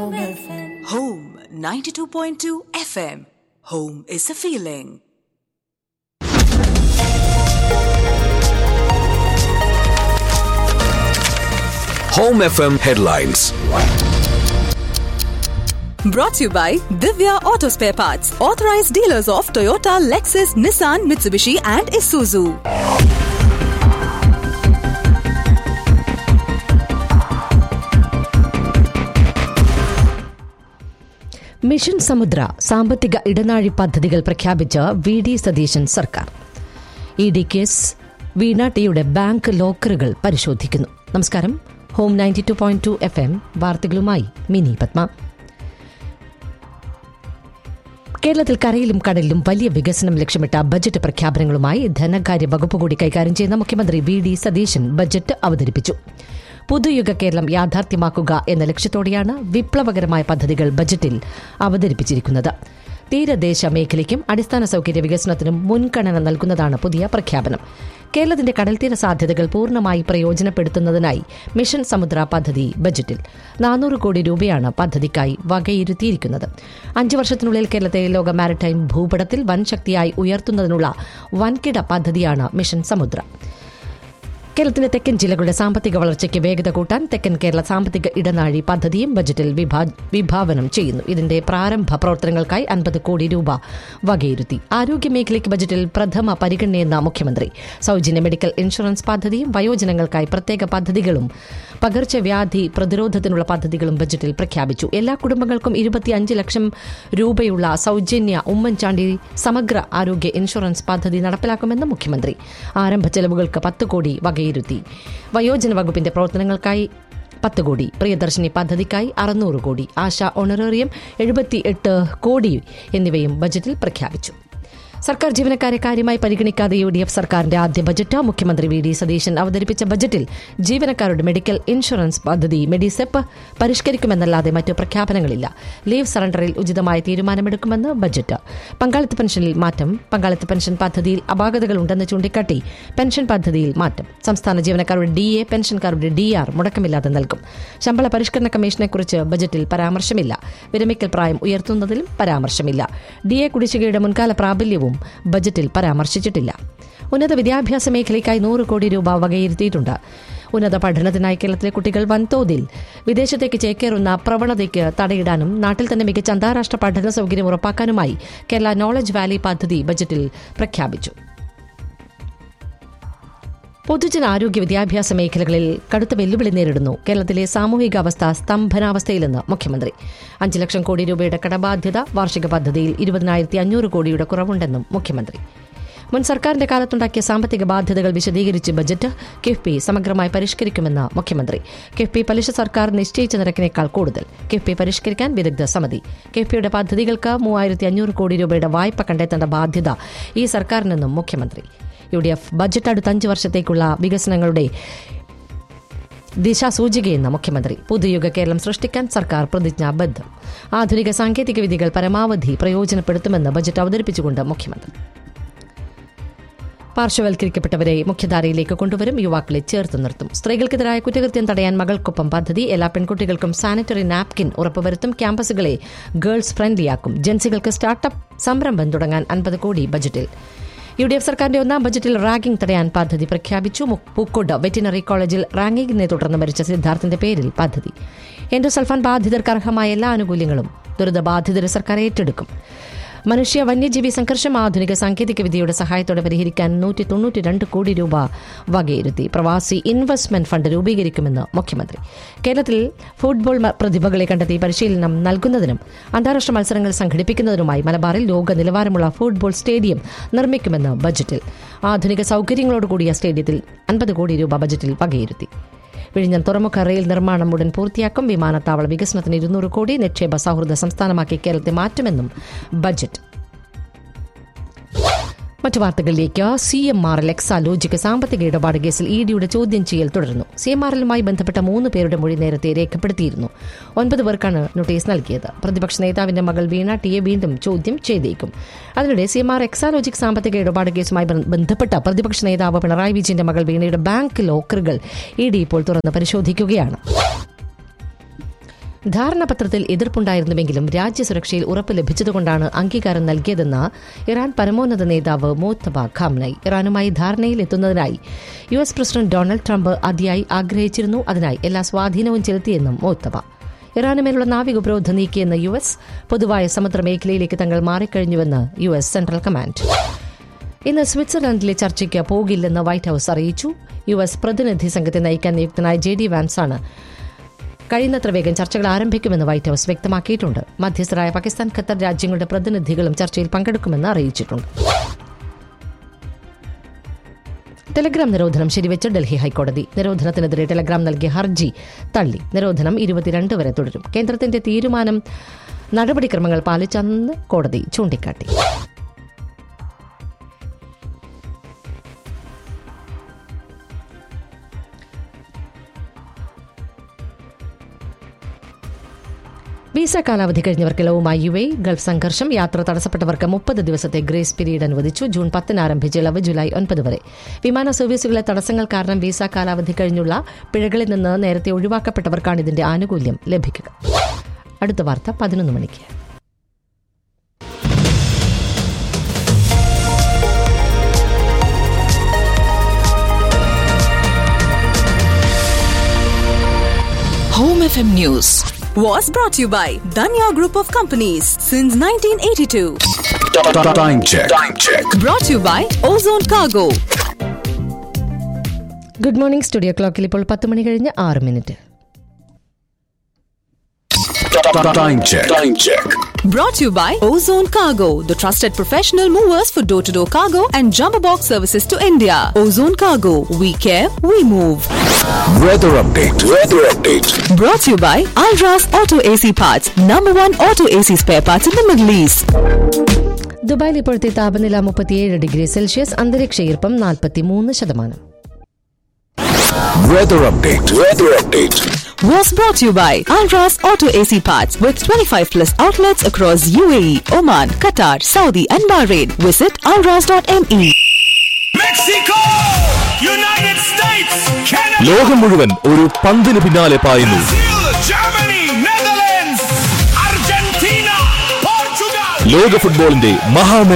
Home 92.2 FM. Home is a feeling. Home FM headlines. Brought to you by Divya Auto Spare Parts, authorized dealers of Toyota, Lexus, Nissan, Mitsubishi, and Isuzu. Mission സമുദ്ര സാമ്പത്തിക ഇടനാഴി പദ്ധതികൾ പ്രഖ്യാപിച്ച് V D Satheesan സർക്കാർ E D case വീണ ടിയുടെ bank ലോക്കറുകൾ പരിശോധിക്കുന്നു നമസ്കാരം home ninety two point two F M വാർത്തകളുമായി മിനി പത്മ കേരളത്തിൽ കരയിലും കടലിലും വലിയ വികസനം ലക്ഷ്യമിട്ട ബജറ്റ് പ്രഖ്യാപനങ്ങളുമായി ധനകാര്യ വകുപ്പ് കൂടി കൈകാര്യം ചെയ്യുന്ന മുഖ്യമന്ത്രി വി ഡി സതീശൻ ബജറ്റ് അവതരിപ്പിച്ചു പുതുയുഗ കേരളം യാഥാർത്ഥ്യമാക്കുക എന്ന ലക്ഷ്യത്തോടെയാണ് വിപ്ലവകരമായ പദ്ധതികൾ ബജറ്റിൽ അവതരിപ്പിച്ചിരിക്കുന്നത് തീരദേശ മേഖലയ്ക്കും അടിസ്ഥാന സൌകര്യ വികസനത്തിനും മുൻഗണന നൽകുന്നതാണ് പുതിയ പ്രഖ്യാപനം കേരളത്തിന്റെ കടൽത്തീര സാധ്യതകൾ പൂർണ്ണമായി പ്രയോജനപ്പെടുത്തുന്നതിനായി മിഷൻ സമുദ്ര പദ്ധതി ബജറ്റിൽ നാനൂറ് കോടി രൂപയാണ് പദ്ധതിക്കായി വകയിരുത്തിയിരിക്കുന്നത് അഞ്ച് വർഷത്തിനുള്ളിൽ കേരളത്തെ ലോക മാരിടൈം ഭൂപടത്തിൽ വൻ ശക്തിയായി ഉയർത്തുന്നതിനുള്ള വൻകിട പദ്ധതിയാണ് മിഷൻ സമുദ്ര കേരളത്തിന്റെ തെക്കൻ ജില്ലകളുടെ സാമ്പത്തിക വളർച്ചയ്ക്ക് വേഗത കൂട്ടാൻ തെക്കൻ കേരള സാമ്പത്തിക ഇടനാഴി പദ്ധതിയും ബജറ്റിൽ വിഭാ- വിഭാവനം ചെയ്യുന്നു ഇതിന്റെ പ്രാരംഭ പ്രവർത്തനങ്ങൾക്കായി അൻപത് കോടി രൂപ വകയിരുത്തി ആരോഗ്യ മേഖലയ്ക്ക് ബജറ്റിൽ പ്രഥമ പരിഗണനയെന്ന മുഖ്യമന്ത്രി സൌജന്യ മെഡിക്കൽ ഇൻഷുറൻസ് പദ്ധതിയും വയോജനങ്ങൾക്കായി പ്രത്യേക പദ്ധതികളും പകർച്ചവ്യാധി പ്രതിരോധത്തിനുള്ള പദ്ധതികളും ബജറ്റിൽ പ്രഖ്യാപിച്ചു എല്ലാ കുടുംബങ്ങൾക്കും ഇരുപത്തിയഞ്ച് ലക്ഷം രൂപയുള്ള സൌജന്യ ഉമ്മൻചാണ്ടി സമഗ്ര ആരോഗ്യ ഇൻഷുറൻസ് പദ്ധതി നടപ്പിലാക്കുമെന്ന് മുഖ്യമന്ത്രി ആരംഭ ചെലവുകൾക്ക് പത്ത് കോടി വകയിരുത്തി വയോജന വകുപ്പിന്റെ പ്രവർത്തനങ്ങൾക്കായി പത്ത് കോടി പ്രിയദർശിനി പദ്ധതിക്കായി അറുന്നൂറ് കോടി ആശ ഓണറേറിയം എഴുപത്തിയെട്ട് കോടി എന്നിവയും ബജറ്റിൽ പ്രഖ്യാപിച്ചു സർക്കാർ ജീവനക്കാരെ കാര്യമായി പരിഗണിക്കാതെ യു ഡി എഫ് സർക്കാരിന്റെ ആദ്യ ബജറ്റ് മുഖ്യമന്ത്രി വി ഡി സതീശൻ അവതരിപ്പിച്ച ബജറ്റിൽ ജീവനക്കാരുടെ മെഡിക്കൽ ഇൻഷുറൻസ് പദ്ധതി മെഡിസെപ്പ് പരിഷ്കരിക്കുമെന്നല്ലാതെ മറ്റു പ്രഖ്യാപനങ്ങളില്ല ലീവ് സറണ്ടറിൽ ഉചിതമായ തീരുമാനമെടുക്കുമെന്ന് ബജറ്റ് പങ്കാളിത്ത പെൻഷനിൽ മാറ്റം പങ്കാളിത്ത പെൻഷൻ പദ്ധതിയിൽ അപാകതകൾ ഉണ്ടെന്ന് ചൂണ്ടിക്കാട്ടി പെൻഷൻ പദ്ധതിയിൽ മാറ്റം സംസ്ഥാന ജീവനക്കാരുടെ ഡി എ പെൻഷൻകാരുടെ ഡി ആർ മുടക്കമില്ലാതെ നൽകും ശമ്പള പരിഷ്കരണ കമ്മീഷനെക്കുറിച്ച് ബജറ്റിൽ പരാമർശമില്ല വിരമിക്കൽ പ്രായം ഉയർത്തുന്നതിലും പരാമർശമില്ല ഡി എ കുടിശ്ശികയുടെ മുൻകാല പ്രാബല്യവും ബജറ്റിൽ പരാമർശിച്ചിട്ടില്ല ഉന്നത വിദ്യാഭ്യാസ മേഖലയ്ക്കായി നൂറ് കോടി രൂപ വകയിരുത്തിയിട്ടുണ്ട് ഉന്നത പഠനത്തിനായി കേരളത്തിലെ കുട്ടികൾ വൻതോതിൽ വിദേശത്തേക്ക് ചേക്കേറുന്ന പ്രവണതയ്ക്ക് തടയിടാനും നാട്ടിൽ തന്നെ മികച്ച അന്താരാഷ്ട്ര പഠന സൌകര്യം ഉറപ്പാക്കാനുമായി കേരള നോളജ് വാലി പദ്ധതി ബജറ്റിൽ പ്രഖ്യാപിച്ചു പൊതുജനാരോഗ്യ വിദ്യാഭ്യാസ മേഖലകളിൽ കടുത്ത വെല്ലുവിളി നേരിടുന്നു കേരളത്തിലെ സാമൂഹിക അവസ്ഥ സ്തംഭനാവസ്ഥയിലെന്ന് മുഖ്യമന്ത്രി അഞ്ച് ലക്ഷം കോടി രൂപയുടെ കടബാധ്യത വാർഷിക പദ്ധതിയിൽ ഇരുപതിനായിരത്തി അഞ്ഞൂറ് കോടിയുടെ കുറവുണ്ടെന്നും മുഖ്യമന്ത്രി മുൻ സർക്കാരിന്റെ കാലത്തുണ്ടാക്കിയ സാമ്പത്തിക ബാധ്യതകൾ വിശദീകരിച്ച് ബജറ്റ് കിഫ്ബി സമഗ്രമായി പരിഷ്കരിക്കുമെന്ന് മുഖ്യമന്ത്രി കിഫ്ബി പലിശ സർക്കാർ നിശ്ചയിച്ച നിരക്കിനേക്കാൾ കൂടുതൽ കിഫ്ബി പരിഷ്കരിക്കാൻ വിദഗ്ധ സമിതി കിഫ്ബിയുടെ പദ്ധതികൾക്ക് മൂവായിരത്തി അഞ്ഞൂറ് കോടി രൂപയുടെ വായ്പ കണ്ടെത്തേണ്ട ബാധ്യത ഈ സർക്കാരിനെന്നും മുഖ്യമന്ത്രി യു ഡി എഫ് ബജറ്റ് അടുത്ത അഞ്ച് വർഷത്തേക്കുള്ള വികസനങ്ങളുടെ ദിശാസൂചികയെന്ന് മുഖ്യമന്ത്രി പുതുയുഗ കേരളം സൃഷ്ടിക്കാൻ സർക്കാർ പ്രതിജ്ഞാബദ്ധം ആധുനിക സാങ്കേതിക വിദ്യകൾ പരമാവധി പ്രയോജനപ്പെടുത്തുമെന്ന് ബജറ്റ് അവതരിപ്പിച്ചുകൊണ്ട് മുഖ്യമന്ത്രി പാർശ്വവൽക്കരിക്കപ്പെട്ടവരെ മുഖ്യധാരയിലേക്ക് കൊണ്ടുവരും യുവാക്കളെ ചേർത്ത് നിർത്തും സ്ത്രീകൾക്കെതിരായ കുറ്റകൃത്യം തടയാൻ മകൾക്കൊപ്പം പദ്ധതി എല്ലാ പെൺകുട്ടികൾക്കും സാനിറ്ററി നാപ്കിൻ ഉറപ്പുവരുത്തും ക്യാമ്പസുകളെ ഗേൾസ് ഫ്രണ്ട്ലിയാക്കും ജൻസികൾക്ക് സ്റ്റാർട്ടപ്പ് സംരംഭം തുടങ്ങാൻ അൻപത് കോടി ബജറ്റിൽ യു ഡി എഫ് സർക്കാരിന്റെ ഒന്നാം ബജറ്റിൽ റാഗിംഗ് തടയാൻ പദ്ധതി പ്രഖ്യാപിച്ചു മു- പൂക്കോട് വെറ്റിനറി കോളേജിൽ റാഗിംഗിനെ തുടർന്ന് മരിച്ച സിദ്ധാർത്ഥിന്റെ പേരിൽ പദ്ധതി എൻഡോസൾഫാൻ ബാധിതർക്ക് അർഹമായ എല്ലാ ആനുകൂല്യങ്ങളും ദുരിതബാധിതരെ സർക്കാർ ഏറ്റെടുക്കും മനുഷ്യ വന്യജീവി സംഘർഷം ആധുനിക സാങ്കേതിക വിദ്യയുടെ സഹായത്തോടെ പരിഹരിക്കാൻ നൂറ്റി തൊണ്ണൂറ്റി രണ്ട് കോടി രൂപ വകയിരുത്തി പ്രവാസി ഇൻവെസ്റ്റ്മെന്റ് ഫണ്ട് രൂപീകരിക്കുമെന്ന് മുഖ്യമന്ത്രി കേരളത്തിൽ ഫുട്ബോൾ മ- പ്രതിഭകളെ കണ്ടെത്തി പരിശീലനം നൽകുന്നതിനും അന്താരാഷ്ട്ര മത്സരങ്ങൾ സംഘടിപ്പിക്കുന്നതിനുമായി മലബാറിൽ ലോക നിലവാരമുള്ള ഫുട്ബോൾ സ്റ്റേഡിയം നിർമ്മിക്കുമെന്ന് ബജറ്റിൽ ആധുനിക സൌകര്യങ്ങളോടുകൂടിയ സ്റ്റേഡിയത്തിൽ അൻപത് കോടി രൂപ ബജറ്റിൽ വകയിരുത്തി വിഴിഞ്ഞം തുറമുഖ റെയിൽ നിർമ്മാണം ഉടൻ പൂർത്തിയാക്കും വിമാനത്താവള വികസനത്തിന് ഇരുന്നൂറ് കോടി നിക്ഷേപ സൗഹൃദ സംസ്ഥാനമാക്കി കേരളത്തെ മാറ്റുമെന്നും ബജറ്റ് മറ്റു വാർത്തകളിലേക്ക് C M R L Exalogic സാമ്പത്തിക ഇടപാട് കേസിൽ ഇ ഡിയുടെ ചോദ്യം ചെയ്യൽ തുടരുന്നു സി എം ആർ എല്ലുമായി ബന്ധപ്പെട്ട മൂന്ന് പേരുടെ മൊഴി നേരത്തെ രേഖപ്പെടുത്തിയിരുന്നു ഒൻപത് പേർക്കാണ് നോട്ടീസ് നൽകിയത് പ്രതിപക്ഷ നേതാവിന്റെ മകൾ വീണ ടിയെ വീണ്ടും ചോദ്യം ചെയ്തേക്കും അതിനിടെ സി എം ആർ എക്സാലോജിക് സാമ്പത്തിക ഇടപാട് കേസുമായി ബന്ധ- ബന്ധപ്പെട്ട പ്രതിപക്ഷ നേതാവ് പിണറായി വിജയന്റെ മകൾ വീണയുടെ ബാങ്ക് ലോക്കറുകൾ ഇ ഡി ഇപ്പോൾ തുറന്ന് പരിശോധിക്കുകയാണ് ധാരണാപത്രത്തിൽ എതിർപ്പുണ്ടായിരുന്നുവെങ്കിലും രാജ്യസുരക്ഷയിൽ ഉറപ്പ് ലഭിച്ചതുകൊണ്ടാണ് അംഗീകാരം നൽകിയതെന്ന് ഇറാൻ പരമോന്നത നേതാവ് മോത്തബ ഖാംനൈ ഇറാനുമായി ധാരണയിൽ എത്തുന്നതിനായി U S president Donald Trump അതിയായി ആഗ്രഹിച്ചിരുന്നു അതിനായി എല്ലാ സ്വാധീനവും ചെലുത്തിയെന്നും മോത്തബ ഇറാനുമേലുള്ള നാവിക ഉപരോധം നീക്കിയെന്ന് യു എസ് പൊതുവായ സമുദ്ര മേഖലയിലേക്ക് തങ്ങൾ മാറിക്കഴിഞ്ഞുവെന്ന് യു എസ് സെൻട്രൽ കമാൻഡ് ഇന്ന് സ്വിറ്റ്സർലൻഡിലെ ചർച്ചയ്ക്ക് പോകില്ലെന്ന് വൈറ്റ് ഹൌസ് അറിയിച്ചു യു എസ് പ്രതിനിധി സംഘത്തെ നയിക്കാൻ നിയുക്തനായ ജെ ഡി വാൻസാണ് കഴിയുന്നത്ര വേഗം ചർച്ചകൾ ആരംഭിക്കുമെന്ന് വൈറ്റ് ഹൌസ് വ്യക്തമാക്കിയിട്ടുണ്ട് മധ്യസ്ഥരായ പാകിസ്ഥാൻ ഖത്തർ രാജ്യങ്ങളുടെ പ്രതിനിധികളും ചർച്ചയിൽ പങ്കെടുക്കുമെന്ന് അറിയിച്ചിട്ടുണ്ട് ടെലഗ്രാം നിരോധനം ശരിവെച്ച് ഡൽഹി ഹൈക്കോടതി നിരോധനത്തിനെതിരെ ടെലഗ്രാം നൽകിയ ഹർജി തള്ളി നിരോധനം ഇരുപത്തിരണ്ട് വരെ തുടരും കേന്ദ്രത്തിന്റെ തീരുമാനം നടപടിക്രമങ്ങൾ പാലിച്ചെന്ന് കോടതി ചൂണ്ടിക്കാട്ടി വിസ കാലാവധി കഴിഞ്ഞവർക്ക് ഇളവുമായി യു എ ഗൾഫ് സംഘർഷം യാത്ര തടസ്സപ്പെട്ടവർക്ക് മുപ്പത് ദിവസത്തെ ഗ്രേസ് പീരീഡ് അനുവദിച്ചു ജൂൺ പത്തിന് ആരംഭിച്ച ഇളവ് ജൂലൈ ഒൻപത് വരെ വിമാന സർവീസുകളിലെ തടസ്സങ്ങൾ കാരണം വിസ കാലാവധി കഴിഞ്ഞുള്ള പിഴകളിൽ നിന്ന് നേരത്തെ ഒഴിവാക്കപ്പെട്ടവർക്കാണ് ഇതിന്റെ ആനുകൂല്യം ലഭിക്കുക അടുത്ത വാർത്ത പതിനൊന്ന് മണിക്ക് Home FM News was brought to you by Danya Group of Companies since 1982. Time check. Time check. Brought to you by Ozone Cargo. Good morning studio ക്ലോക്കിൽ ഇപ്പോൾ പത്ത് മണി കഴിഞ്ഞ് ആറ് minute Time check. Time check. Brought to you by Ozone Cargo, the trusted professional movers for door to door cargo and jumbo box services to India. Ozone Cargo, we care, we move. Weather update. Weather update. Brought to you by Alras Auto AC Parts, number one auto AC spare parts in the Middle East. ദുബായിൽ ഇപ്പോഴത്തെ താപനില മുപ്പത്തിയേഴ് degree Celsius അന്തരീക്ഷ ഈർപ്പം നാൽപ്പത്തിമൂന്ന് ശതമാനം Weather update. Weather update. Was brought to you by Alras Auto AC Parts with 25 plus outlets across UAE, Oman, Qatar, Saudi, and Bahrain. Visit alras.me. Mexico United States Canada ലോകം മുഴുവൻ ഒരു പന്തിന് പിന്നാലെ പായുന്നു Brazil Germany Netherlands Argentina Portugal ലോക ഫുട്ബോളിന്റെ മഹാമേ